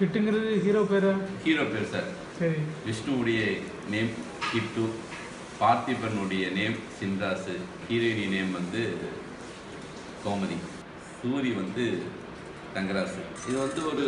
கிட்டுங்கிறது hero பேரா hero பேர் sir சரி விஷ்ணுவுடைய நேம் கிட்டு பார்த்திபனுடைய நேம் சின்ராசு ஹீரோயினி நேம் வந்து கோமதி சூரி வந்து தங்கராசு இது வந்து ஒரு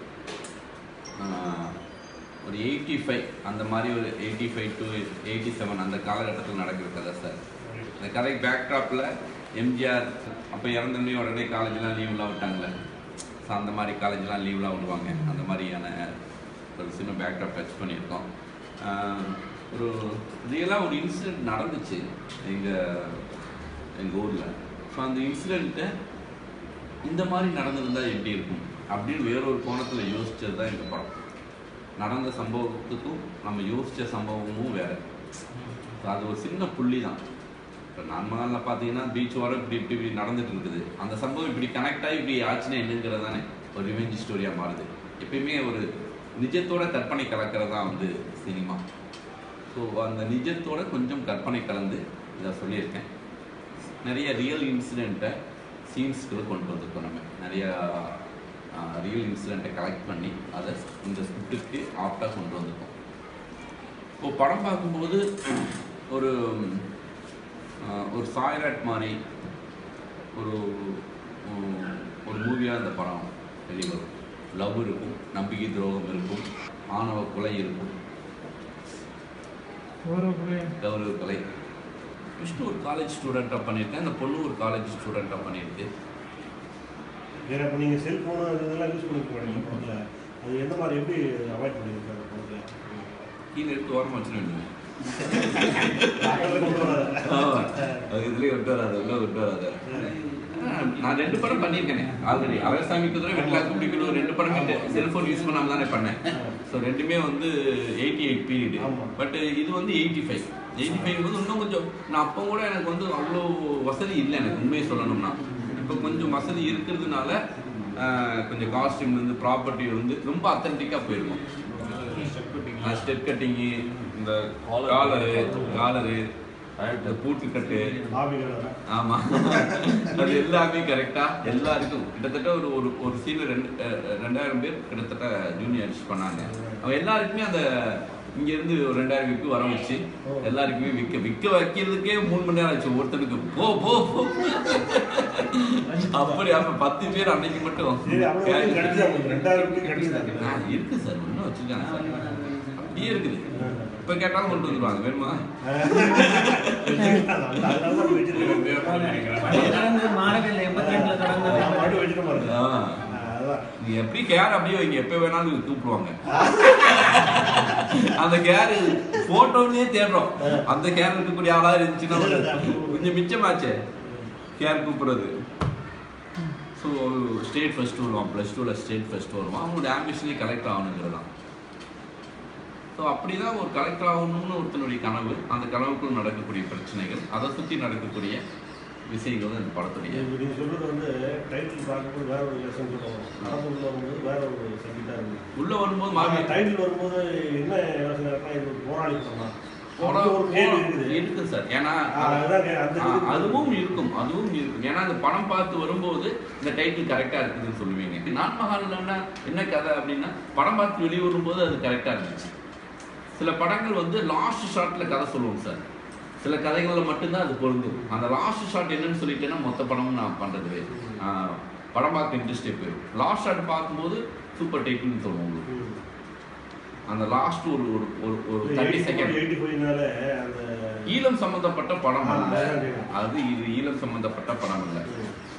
ஆஹ், ஒரு எயிட்டி ஃபைவ் அந்த மாதிரி ஒரு eighty five to eighty seven அந்த காலகட்டத்தில் நடக்கிற கதை சார் இந்த கதை பேக்ட்ராப்பில் எம்ஜிஆர் அப்போ இறந்தோடனே உடனே காலேஜ்லாம் லீவ்லாம் விட்டாங்களே ஸோ அந்த மாதிரி காலேஜ்லாம் லீவ்லாம் விடுவாங்க அந்த மாதிரியான ஒரு சின்ன பேக்ட்ராப் டச் பண்ணியிருக்கோம் ஆஹ், ஒரு ரியலாக ஒரு இன்சிடெண்ட் நடந்துச்சு எங்கள் எங்கள் ஊரில் ஸோ அந்த இன்சிடெண்ட்டை இந்த மாதிரி நடந்திருந்தா எப்படி இருக்கும் அப்படின்னு வேறொரு கோணத்தில் யோசிச்சது தான் இந்த படம் நடந்த சம்பவத்துக்கும் நம்ம யோசிச்ச சம்பவமும் வேற So அது ஒரு சின்ன புள்ளி தான் இப்போ நார்மலாக பார்த்தீங்கன்னா பீச் ஓரம் இப்படி இப்படி இப்படி நடந்துட்டு இருக்குது அந்த சம்பவம் இப்படி கனெக்ட் ஆகி இப்படி ஆச்சுன்னா என்னங்கிறது தானே ஒரு ரிவெஞ்ச் ஸ்டோரியாக மாறுது எப்பயுமே ஒரு நிஜத்தோட கற்பனை கலக்கிறது தான் வந்து சினிமா ஸோ அந்த நிஜத்தோட கொஞ்சம் கற்பனை கலந்து இதை சொல்லியிருக்கேன் நிறைய ரியல் இன்சிடெண்ட்டை சீன்ஸ்க்குள்ள கொண்டு வந்திருக்கோம் நம்ம நிறைய ரியல் இன்சிடெண்ட்டை கலெக்ட் பண்ணி அதை இந்த ஸ்கிரிப்டுக்கு ஆப்டாக கொண்டு வந்திருக்கோம் இப்போ படம் பார்க்கும்போது ஒரு ஆஹ், ஒரு சாய்ராட் மாதிரி ஒரு உம், ஒரு மூவியாக இந்த படம் வெளிவரும் லவ் இருக்கும் நம்பிக்கை துரோகம் இருக்கும் ஆணவ கொலை இருக்கும் ஒரு புள்ளி கௌரவ கொலை விஷ்ணு ஒரு காலேஜ் ஸ்டூடெண்ட்டாக பண்ணியிருக்கேன் அந்த பொண்ணு ஒரு காலேஜ் ஸ்டூடெண்ட்டாக பண்ணியிருக்கு வேற இப்போ நீங்கள் செல்ஃபோனு அது இதெல்லாம் யூஸ் பண்ணிக்க மாட்டீங்க படத்தில் அது எந்த மாதிரி எப்படி அவாய்ட் பண்ணியிருக்காங்க அந்த படத்தில் கீழே எடுத்து ஓரமாக வச்சுருவேன் பக்கத்தில் கொண்டு வராது ஆமா. அது இதுலயே விட்டு வராது உள்ள விட்டு வராது ஆ, நான் ரெண்டு படம் பண்ணியிருக்கேனே ஆல்ரெடி அழகசாமி குதிரை வெட்லாக்கு பிடிக்கணும் ரெண்டு படமே செல்போன் யூஸ் பண்ணாம தானே பண்ணேன் ஸோ ரெண்டுமே வந்து எயிட்டி எயிட் பீரியட் ஆமா. பட் இது வந்து எயிட்டி ஃபைவ் எயிட்டி ஃபைவ் வந்து இன்னும் கொஞ்சம் நான் அப்போ கூட எனக்கு வந்து அவ்வளோ வசதி இல்லை எனக்கு உண்மையை சொல்லணும்னா இப்போ கொஞ்சம் வசதி இருக்கிறதுனால ஆ, கொஞ்சம் காஸ்டியூம் வந்து ப்ராப்பர்ட்டி வந்து ரொம்ப அத்தன்டிக்காக போயிருக்கும் ஸ்டெப் கட்டிங்கு இந்த காலரு காலரு இந்த பூட்டுக்கட்டு ஆவிகள் ஆமா அது எல்லாமே கரெக்டா எல்லாருக்கும் கிட்டத்தட்ட ஒரு ஒரு ஒரு சீன்ல ரெண்டு அஹ், ரெண்டாயிரம் பேர் கிட்டத்தட்ட ஜூனியர்ஸ் பண்ணாங்க அவங்க எல்லாருக்குமே அந்த இங்க இருந்து ஒரு ரெண்டாயிரம் விக்கு வர வச்சு எல்லாருக்குமே விற்க விற்க வைக்கிறதுக்கே மூணு மணி நேரம் ஆச்சு ஒருத்தனுக்கு போ போ போ அப்படி அப்ப பத்து பேர் அன்னைக்கு மட்டும் சரி அவ்வளோ கிடைச்சா உங்களுக்கு ரெண்டாயிரம் ரூபாய்க்கு கிடைச்சதாங்க ஆ, இருக்கு சார் இன்னும் வச்சிருக்காங்க சார் அப்படியே இருக்குது இப்ப கேட்டாலும் கொண்டு வந்துருவாங்க வேணுமா அதனால தான் வச்சிருக்கேன் மாடல் எண்பத்தி ரெண்டுல தொடங்குனது நான் மட்டும் வச்சுட்டு பாருங்க ஆ. அதான் நீ எப்படி கேர் அப்படியே வைங்க எப்ப வேணாலும் கூப்பிடுவாங்க அந்த கேர் போட்டோன்னே தேடுறோம் அந்த கேர் இருக்கக்கூடிய ஆளா இருந்துச்சுன்னா ஒரு கொஞ்சம் மிச்சமாச்சே கேர் கூப்பிடுறது ஸோ ஒரு ஸ்டேட் ஃபர்ஸ்ட் வருவான் ப்ளஸ் டூவில் ஸ்டேட் ஃபர்ஸ்ட் வருவான் அவங்களோட ஆம்பிஷனே கலெக்ட் ஆகணுங்கிறது தான் ஸோ அப்படிதான் ஒரு கலெக்டர் ஆகணும்னு ஒருத்தனுடைய கனவு அந்த கனவுக்குள் நடக்கக்கூடிய பிரச்சனைகள் அதை சுற்றி நடக்கக்கூடிய விஷயங்கள் தான் இந்த படத்துடைய இப்போ நீங்கள் சொல்றது வந்து டைட்டில் பார்க்கும்போது வேற ஒரு லெசன் சொல்லுவோம் நடந்து வரும்போது வேற ஒரு சப்ஜெக்டாக இருக்குது உள்ள வரும்போது மாறி டைட்டில் வரும்போது என்ன யோசனை இருக்குன்னா இது ஒரு போராளி படமா போட- அப்படி ஒரு கேள்வி போட- இருக்குது இருக்கு சார் ஏன்னா ஆ, அதுதான் கே- அந்த ஆ, இதுக்கு- அதுவும் இருக்கும் அதுவும் இருக்கும் ஏன்னா அந்த படம் பார்த்து வரும்போது இந்த டைட்டில் கரெக்டா இருக்குதுன்னு சொல்லுவீங்க நான் மகான்லன்னா என்ன கதை அப்படின்னா படம் பார்த்து வெளியே வரும்போது அது கரெக்டா இருந்துச்சு சில படங்கள் வந்து லாஸ்ட் ஷாட்ல கதை சொல்லுவோம் சார் சில கதைகளில் மட்டும்தான் அது பொருந்தும் அந்த லாஸ்ட் ஷாட் என்னன்னு சொல்லிட்டேன்னா மொத்த படமும் நான் பண்றது ஆ, படம் பார்க்க இன்ட்ரெஸ்டே போயிடும் லாஸ்ட் ஷாட் பார்க்கும்போது சூப்பர் டைட்டில்னு சொல்லுவோம் உங்களுக்கு ம். அந்த லாஸ்ட் ஒரு ஒரு ஒரு ஒரு தேர்ட்டி செகண்ட் எயிட்டி ஃபைவ்னால அந்த ஈழம் சம்பந்தப்பட்ட படம் ஆ, அல்ல அதான் கேக்குறேன். அது இது ஈழம் சம்பந்தப்பட்ட படம் இல்ல ம்.